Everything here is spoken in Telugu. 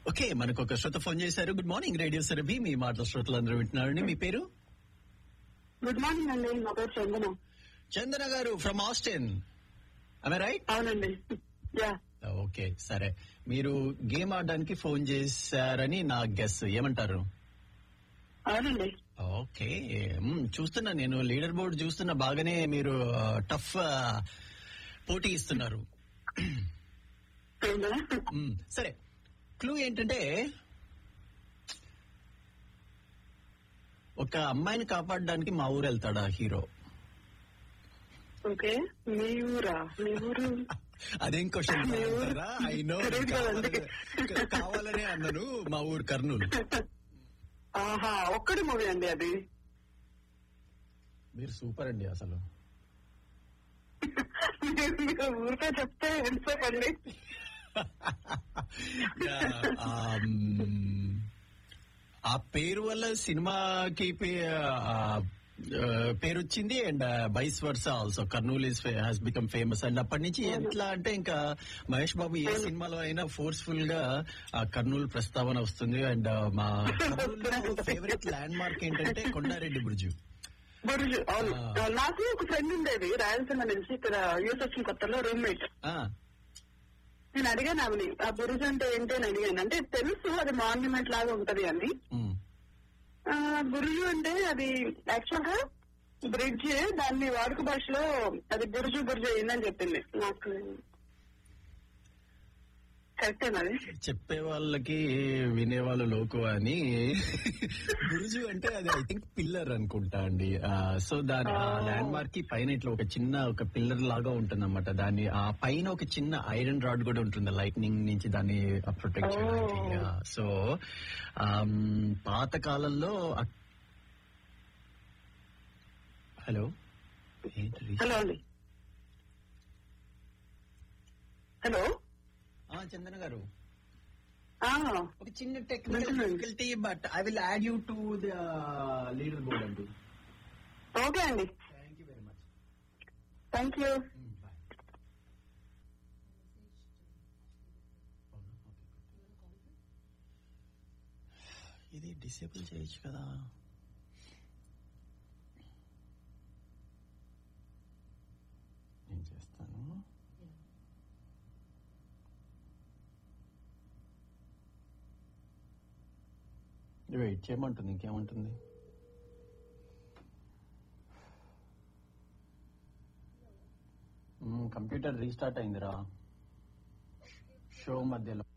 ఓకే మనకు ఒక శ్రోత ఫోన్ చేశారు గుడ్ మార్నింగ్ రేడియో సరభి మీ మాటల శ్రోతలు అందరూ వింటున్నారండి మీ పేరు గుడ్ మార్నింగ్ అండి నా పేరు Chandana Chandana garu from Austin right అవునండి యా ఓకే సరే మీరు గేమ్ ఆడడానికి ఫోన్ చేశారని నా గెస్ ఏమంటారు అవునండి ఓకే మ్మ్, చూస్తున్నా నేను లీడర్ బోర్డు చూస్తున్నా బాగానే మీరు టఫ్ పోటీ ఇస్తున్నారు అవునా? మ్మ్, సరే క్లూ ఏంటంటే ఒక అమ్మాయిని కాపాడడానికి మా ఊరు వెళ్తాడా హీరో ఓకే మీ ఊరా మీ ఊరు అదేం క్వశ్చన్ మీ ఊరు? ఐ నో తెలియదు కదండి. కావాలనే అన్నాను మా ఊరు కర్నూలు ఆహా ఒక్కడి మూవీ అండి అది మీరు సూపర్ అండి అసలు మీరు మీరు ఊరికే చెప్తే ఎంతసేపు అండి Yeah, um, ఆ పేరు వల్ల సినిమాకి పే- ఆ, ఆ, పేరు వచ్చింది and vice versa also Kurnool is has become famous and అప్పటి నుంచి ఎట్లా అంటే ఇంకా మహేష్ బాబు ఏ సినిమాలో అయినా ఫోర్స్ఫుల్ గా ఆ కర్నూలు ప్రస్తావన వస్తుంది అండ్ మా కర్నూలు ఫేవరెట్ ల్యాండ్ మార్క్ ఏంటంటే కొండారెడ్డి బ్రిడ్జ్ బురుజు అవును ఆ. నాకు ఒక ఫ్రెండ్ ఉండేది రాయలసీమ నుంచి ఇక్కడ యూస్ వచ్చిన కొత్తలో రూమ్మేట్ నేను అడిగాను ఆమెని ఆ బురుజు అంటే ఏంటి అని అడిగాను అంటే తెలుసు అది మాన్యుమెంట్ లాగా ఉంటది అని ఆ, బురుజు అంటే అది యాక్చువల్ గా బ్రిడ్జ్ దాన్ని వాడుక భాషలో అది బురుజు బురుజు అయిందని చెప్పింది నాకు కరెక్టేనా అది చెప్పే వాళ్ళకి వినే వాళ్ళు లోకు అని గురుజు అంటే అది ఐ థింక్ పిల్లర్ అనుకుంటా అండి సో దాని ల్యాండ్ మార్క్ కి పైన ఇట్లా ఒక చిన్న ఒక పిల్లర్ లాగా ఉంటుంది అనమాట దాన్ని ఆ పైన ఒక చిన్న ఐరన్ రాడ్ కూడా ఉంటుంది లైట్నింగ్ నుంచి దాన్ని ప్రొటెక్ట్ చేయడానికి సో పాత కాలంలో అక్- హలో ఏంటి హలో అండి హలో ఆ, చందన గారు ఆ, ఒక చిన్న టెక్నికల్ వింటున్నాను. Difficulty but I will add you to the leaderboard అండి ఓకే అండి thank you very much thank you ఇది డిసేబుల్ చేయొచ్చు కదా నేను చేస్తాను వెయిట్ చేయమంటుంది ఇంకేమంటుంది కంప్యూటర్ రీస్టార్ట్ అయిందిరా షో మధ్యలో